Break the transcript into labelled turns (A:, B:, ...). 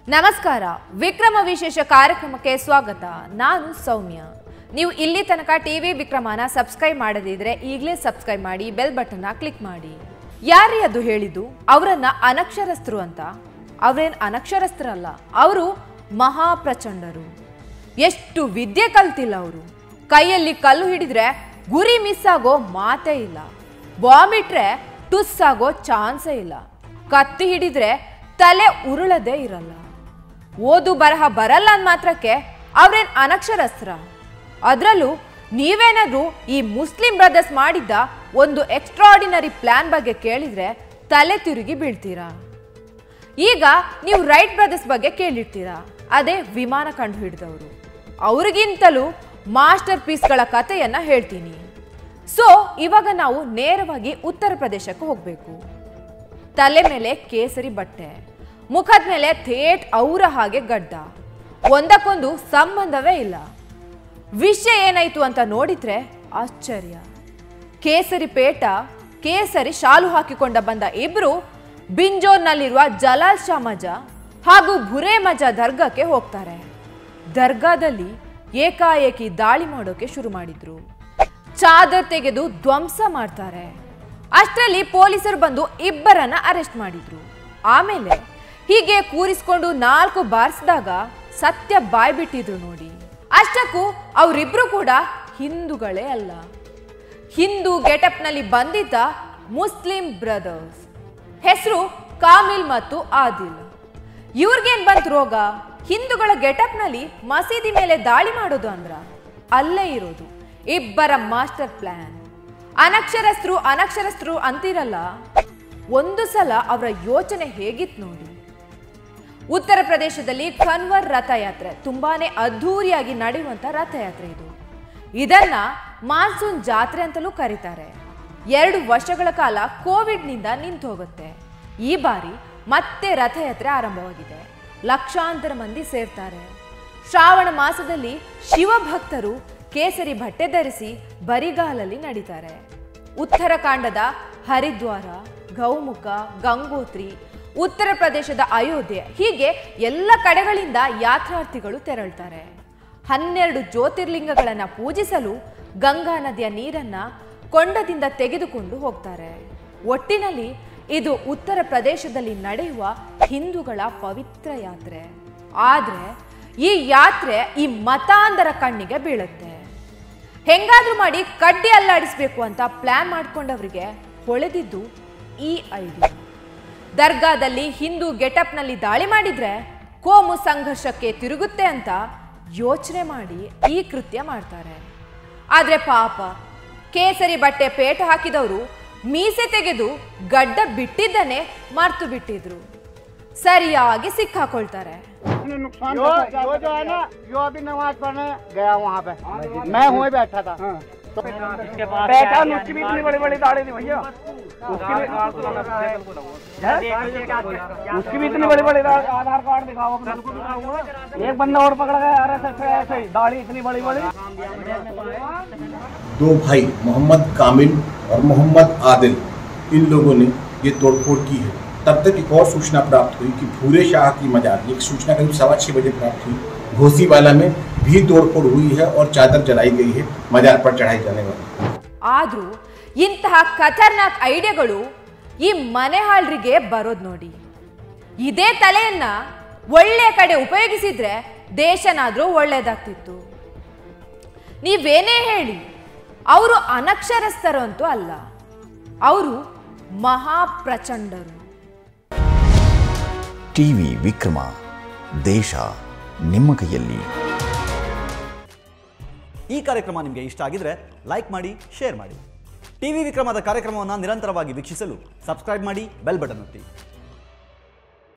A: ನಮಸ್ಕಾರ ವಿಕ್ರಮ ವಿಶೇಷ ಕಾರ್ಯಕ್ರಮಕ್ಕೆ ಸ್ವಾಗತ ನಾನು ಸೌಮ್ಯ ನೀವು ಇಲ್ಲಿ ತನಕ ಟಿವಿ ವಿಕ್ರಮನ ಸಬ್ಸ್ಕ್ರೈಬ್ ಮಾಡದಿದ್ರೆ ಈಗಲೇ ಸಬ್ಸ್ಕ್ರೈಬ್ ಮಾಡಿ ಬೆಲ್ ಬಟನ್ನ ಕ್ಲಿಕ್ ಮಾಡಿ ಯಾರೇ ಅದು ಹೇಳಿದ್ದು ಅವರನ್ನ ಅನಕ್ಷರಸ್ಥರು ಅಂತ ಅವ್ರೇನ್ ಅನಕ್ಷರಸ್ಥರಲ್ಲ ಅವರು ಮಹಾಪ್ರಚಂಡರು ಎಷ್ಟು ವಿದ್ಯೆ ಕಲ್ತಿಲ್ಲ ಅವರು ಕೈಯಲ್ಲಿ ಕಲ್ಲು ಹಿಡಿದ್ರೆ ಗುರಿ ಮಿಸ್ ಆಗೋ ಮಾತೇ ಇಲ್ಲ ಬಾಂಬ್ ಇಟ್ರೆ ಟುಸ್ ಆಗೋ ಚಾನ್ಸೇ ಇಲ್ಲ ಕತ್ತಿ ಹಿಡಿದ್ರೆ ತಲೆ ಉರುಳದೇ ಇರಲ್ಲ ಓದು ಬರಹ ಬರಲ್ಲ ಅಂದ ಮಾತ್ರಕ್ಕೆ ಅವ್ರೇನ್ ಅನಕ್ಷರಸ್ತ್ರ ಅದರಲ್ಲೂ ನೀವೇನಾದ್ರೂ ಈ ಮುಸ್ಲಿಂ ಬ್ರದರ್ಸ್ ಮಾಡಿದ್ದ ಒಂದು ಎಕ್ಸ್ಟ್ರಾಡಿನರಿ ಪ್ಲಾನ್ ಬಗ್ಗೆ ಕೇಳಿದ್ರೆ ತಲೆ ತಿರುಗಿ ಬೀಳ್ತೀರಾ ಈಗ ನೀವು ರೈಟ್ ಬ್ರದರ್ಸ್ ಬಗ್ಗೆ ಕೇಳಿರ್ತೀರಾ ಅದೇ ವಿಮಾನ ಕಂಡು ಹಿಡಿದವರು ಅವ್ರಿಗಿಂತಲೂ ಮಾಸ್ಟರ್ ಪೀಸ್ಗಳ ಕಥೆಯನ್ನ ಹೇಳ್ತೀನಿ ಸೊ ಇವಾಗ ನಾವು ನೇರವಾಗಿ ಉತ್ತರ ಪ್ರದೇಶಕ್ಕೆ ಹೋಗಬೇಕು ತಲೆ ಮೇಲೆ ಕೇಸರಿ ಬಟ್ಟೆ ಮುಖದ ಮೇಲೆ ಥೇಟ್ ಅವರ ಹಾಗೆ ಗಡ್ಡ ಒಂದಕ್ಕೊಂದು ಸಂಬಂಧವೇ ಇಲ್ಲ ವಿಷಯ ಏನಾಯ್ತು ಅಂತ ನೋಡಿದ್ರೆ ಆಶ್ಚರ್ಯ ಕೇಸರಿ ಪೇಟ ಕೇಸರಿ ಶಾಲು ಹಾಕಿಕೊಂಡ ಬಂದ ಇಬ್ರು ಬಿಂಜೋರ್ನಲ್ಲಿರುವ ಜಲಾಲ್ ಶಾ ಮಜಾ ಹಾಗೂ ಭುರೇ ಮಜಾ ದರ್ಗಾಕ್ಕೆ ಹೋಗ್ತಾರೆ ದರ್ಗಾದಲ್ಲಿ ಏಕಾಏಕಿ ದಾಳಿ ಮಾಡೋಕೆ ಶುರು ಮಾಡಿದ್ರು ಚಾದರ್ ತೆಗೆದು ಧ್ವಂಸ ಮಾಡ್ತಾರೆ ಅಷ್ಟರಲ್ಲಿ ಪೊಲೀಸರು ಬಂದು ಇಬ್ಬರನ್ನ ಅರೆಸ್ಟ್ ಮಾಡಿದ್ರು ಆಮೇಲೆ ಹೀಗೆ ಕೂರಿಸ್ಕೊಂಡು ನಾಲ್ಕು ಬಾರಿಸಿದಾಗ ಸತ್ಯ ಬಾಯ್ ಬಿಟ್ಟಿದ್ರು ನೋಡಿ ಅಷ್ಟಕ್ಕೂ ಅವರಿಬ್ರು ಕೂಡ ಹಿಂದೂಗಳೇ ಅಲ್ಲ ಹಿಂದೂ ಗೆಟಪ್ನಲ್ಲಿ ಬಂದಿದ್ದ ಮುಸ್ಲಿಂ ಬ್ರದರ್ಸ್ ಹೆಸರು ಕಾಮಿಲ್ ಮತ್ತು ಆದಿಲ್ ಇವ್ರಿಗೇನ್ ಬಂತು ರೋಗ ಹಿಂದೂಗಳ ಗೆಟಪ್ನಲ್ಲಿ ಮಸೀದಿ ಮೇಲೆ ದಾಳಿ ಮಾಡೋದು ಅಂದ್ರ ಅಲ್ಲೇ ಇರೋದು ಇಬ್ಬರ ಮಾಸ್ಟರ್ ಪ್ಲಾನ್ ಅನಕ್ಷರಸ್ಥರು ಅನಕ್ಷರಸ್ಥರು ಅಂತಿರಲ್ಲ ಒಂದು ಸಲ ಅವರ ಯೋಚನೆ ಹೇಗಿತ್ತು ನೋಡಿ ಉತ್ತರ ಪ್ರದೇಶದಲ್ಲಿ ಕನ್ವರ್ ರಥಯಾತ್ರೆ ತುಂಬಾನೇ ಅದ್ಧೂರಿಯಾಗಿ ನಡೆಯುವಂತ ರಥಯಾತ್ರೆ ಇದು ಇದನ್ನ ಮಾನ್ಸೂನ್ ಜಾತ್ರೆ ಅಂತಲೂ ಕರೀತಾರೆ ಎರಡು ವರ್ಷಗಳ ಕಾಲ ಕೋವಿಡ್ನಿಂದ ನಿಂತು ಹೋಗುತ್ತೆ ಈ ಬಾರಿ ಮತ್ತೆ ರಥಯಾತ್ರೆ ಆರಂಭವಾಗಿದೆ ಲಕ್ಷಾಂತರ ಮಂದಿ ಸೇರ್ತಾರೆ ಶ್ರಾವಣ ಮಾಸದಲ್ಲಿ ಶಿವಭಕ್ತರು ಕೇಸರಿ ಬಟ್ಟೆ ಧರಿಸಿ ಬರಿಗಾಲಲ್ಲಿ ನಡೀತಾರೆ ಉತ್ತರಾಖಂಡದ ಹರಿದ್ವಾರ ಗೌಮುಖ ಗಂಗೋತ್ರಿ ಉತ್ತರ ಪ್ರದೇಶದ ಅಯೋಧ್ಯೆ ಹೀಗೆ ಎಲ್ಲ ಕಡೆಗಳಿಂದ ಯಾತ್ರಾರ್ಥಿಗಳು ತೆರಳ್ತಾರೆ ಹನ್ನೆರಡು ಜ್ಯೋತಿರ್ಲಿಂಗಗಳನ್ನ ಪೂಜಿಸಲು ಗಂಗಾ ನದಿಯ ನೀರನ್ನ ಕೊಂಡದಿಂದ ತೆಗೆದುಕೊಂಡು ಹೋಗ್ತಾರೆ ಒಟ್ಟಿನಲ್ಲಿ ಇದು ಉತ್ತರ ಪ್ರದೇಶದಲ್ಲಿ ನಡೆಯುವ ಹಿಂದೂಗಳ ಪವಿತ್ರ ಯಾತ್ರೆ ಆದ್ರೆ ಈ ಯಾತ್ರೆ ಈ ಮತಾಂಧರ ಕಣ್ಣಿಗೆ ಬೀಳುತ್ತೆ ಹೆಂಗಾದ್ರೂ ಮಾಡಿ ಕಡ್ಡಿ ಅಲ್ಲಾಡಿಸ್ಬೇಕು ಅಂತ ಪ್ಲಾನ್ ಮಾಡ್ಕೊಂಡವರಿಗೆ ಹೊಳೆದಿದ್ದು ಈ ಐಡಿಯಾ ದರ್ಗಾದಲ್ಲಿ ಹಿಂದೂ ಗೆಟಪ್ನಲ್ಲಿ ದಾಳಿ ಮಾಡಿದ್ರೆ ಕೋಮು ಸಂಘರ್ಷಕ್ಕೆ ತಿರುಗುತ್ತೆ ಅಂತ ಯೋಚನೆ ಮಾಡಿ ಈ ಕೃತ್ಯ ಮಾಡ್ತಾರೆ ಆದ್ರೆ ಪಾಪ ಕೇಸರಿ ಬಟ್ಟೆ ಪೇಟ ಹಾಕಿದವರು ಮೀಸೆ ತೆಗೆದು ಗಡ್ಡ ಬಿಟ್ಟಿದ್ದನ್ನೇ ಮರ್ತು ಬಿಟ್ಟಿದ್ರು ಸರಿಯಾಗಿ ಸಿಕ್ಕಾಕೊಳ್ತಾರೆ
B: ने नुकसान
C: यो यो जो है ना यो अभी नमाज पढ़ने गया वहाँ पे मैं वहीं बैठा था तो बैठा उसकी भी इतनी बड़ी बड़ी दाढ़ी थी भैया उसकी भी हैं? उसकी भी इतनी बड़ी बड़ी दाढ़ी आधार कार्ड दिखाओ अपना एक बंदा और पकड़ गया अरे सर ऐसे ही दाढ़ी इतनी बड़ी बड़ी
D: दो भाई मोहम्मद कामिल और मोहम्मद आदिल इन लोगों ने ये तोड़फोड़ की है तब तक एक और सूचना प्राप्त हुई कि भूरे शाह की मजार एक सूचना करीब सवा छः बजे प्राप्त हुई घोसीवाला में भी तोड़फोड़ हुई है और चादर जलाई गई है मजार पर चढ़ाई जाने वाली
A: ಆದ್ರೂ ಇಂತಹ ಖತರ್ನಾಕ್ ಐಡಿಯಾಗಳು ಈ ಮನೆ ಹಾಳ್ರಿಗೆ ಬರೋದ್ ನೋಡಿ ಇದೇ ತಲೆಯನ್ನ ಒಳ್ಳೆ ಕಡೆ ಉಪಯೋಗಿಸಿದ್ರೆ ದೇಶನಾದ್ರೂ ಒಳ್ಳೇದಾಗ್ತಿತ್ತು ನೀವೇನೇ ಹೇಳಿ ಅವರು ಅನಕ್ಷರಸ್ಥರು ಅಂತೂ ಅಲ್ಲ ಅವರು ಮಹಾಪ್ರಚಂಡರು
E: ಟಿವಿ ವಿಕ್ರಮ ದೇಶ ನಿಮ್ಮ ಕೈಯಲ್ಲಿ
F: ಈ ಕಾರ್ಯಕ್ರಮ ನಿಮಗೆ ಇಷ್ಟ ಆಗಿದ್ರೆ ಲೈಕ್ ಮಾಡಿ ಶೇರ್ ಮಾಡಿ ಟಿವಿ ವಿಕ್ರಮದ ಕಾರ್ಯಕ್ರಮವನ್ನು ನಿರಂತರವಾಗಿ ವೀಕ್ಷಿಸಲು ಸಬ್ಸ್ಕ್ರೈಬ್ ಮಾಡಿ ಬೆಲ್ ಬಟನ್ ಒತ್ತಿ